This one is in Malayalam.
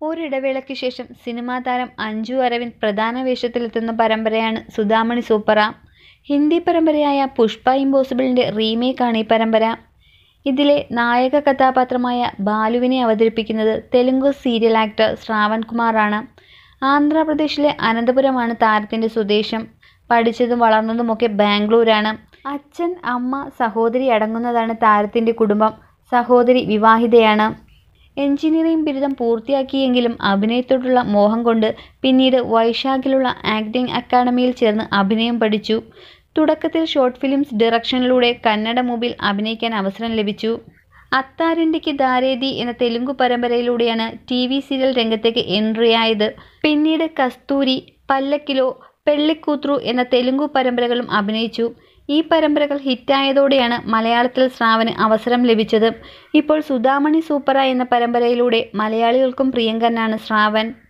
ഒരിടവേളയ്ക്ക് ശേഷം സിനിമാ താരം അഞ്ജു അരവിന്ദ് പ്രധാന വേഷത്തിലെത്തുന്ന പരമ്പരയാണ് സുധാമണി സൂപ്പറ. ഹിന്ദി പരമ്പരയായ പുഷ്പ ഇംപോസിബിളിന്റെ റീമേക്കാണ് ഈ പരമ്പര. ഇതിലെ നായക കഥാപാത്രമായ ബാലുവിനെ അവതരിപ്പിക്കുന്നത് തെലുങ്ക് സീരിയൽ ആക്ടർ ശ്രാവൺ കുമാറാണ്. ആന്ധ്രാപ്രദേശിലെ അനന്തപുരമാണ് താരത്തിന്റെ സ്വദേശം. പഠിച്ചതും വളർന്നതുമൊക്കെ ബാംഗ്ലൂരാണ്. അച്ഛൻ, അമ്മ, സഹോദരി അടങ്ങുന്നതാണ് താരത്തിന്റെ കുടുംബം. സഹോദരി വിവാഹിതയാണ്. എൻജിനീയറിങ് ബിരുദം പൂർത്തിയാക്കിയെങ്കിലും അഭിനയത്തോടുള്ള മോഹം കൊണ്ട് പിന്നീട് വൈശാഖിലുള്ള ആക്ടിങ് അക്കാഡമിയിൽ ചേർന്ന് അഭിനയം പഠിച്ചു. തുടക്കത്തിൽ ഷോർട്ട് ഫിലിംസ് ഡയറക്ഷനിലൂടെ കന്നഡ മൂവിയിൽ അഭിനയിക്കാൻ അവസരം ലഭിച്ചു. അത്താരിന്റിക്ക് ദാരേദി എന്ന തെലുങ്കു പരമ്പരയിലൂടെയാണ് ടിവി സീരിയൽ രംഗത്തേക്ക് എൻട്രിയായത്. പിന്നീട് കസ്തൂരി, പല്ലക്കിലോ, പെള്ളിക്കൂത്രു എന്ന തെലുങ്കു പരമ്പരകളിലും അഭിനയിച്ചു. ഈ പരമ്പരകൾ ഹിറ്റായതോടെയാണ് മലയാളത്തിൽ ശ്രാവന് അവസരം ലഭിച്ചത്. ഇപ്പോൾ സുധാമണി സൂപ്പറ എന്ന പരമ്പരയിലൂടെ മലയാളികൾക്കും പ്രിയങ്കരനാണ് ശ്രാവൺ.